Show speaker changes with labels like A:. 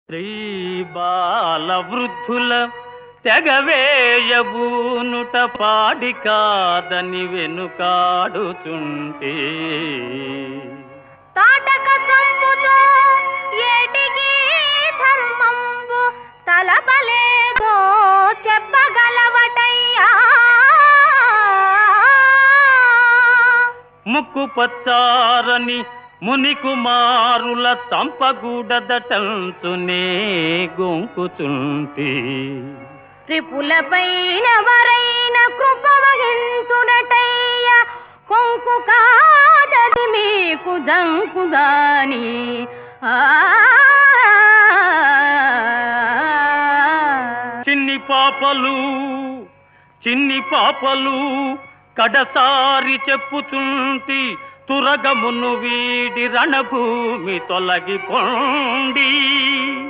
A: స్త్రీ బాల వృద్ధుల తెగవేయబూనుట పాడి కాదని వెనుకాడుచుంటే
B: తాటక సంపుతో ఏటికి ధర్మంబు తలపలేదో చెప్పగలవటయ్యా
A: ముక్కు పచ్చారని ముని కుమారుల తంపగూడదటంచునే గొంకుచుంటే
B: త్రిపులపైన వరైన కృప వహించునటయ్య కొంకు కాదది మీకు దంకుదాని ఆ
A: చిన్ని పాపలు చిన్ని పాపలు కడసారి చెప్పుచుంటి తురగమును వీడి రణభూమి తొలగిపోండి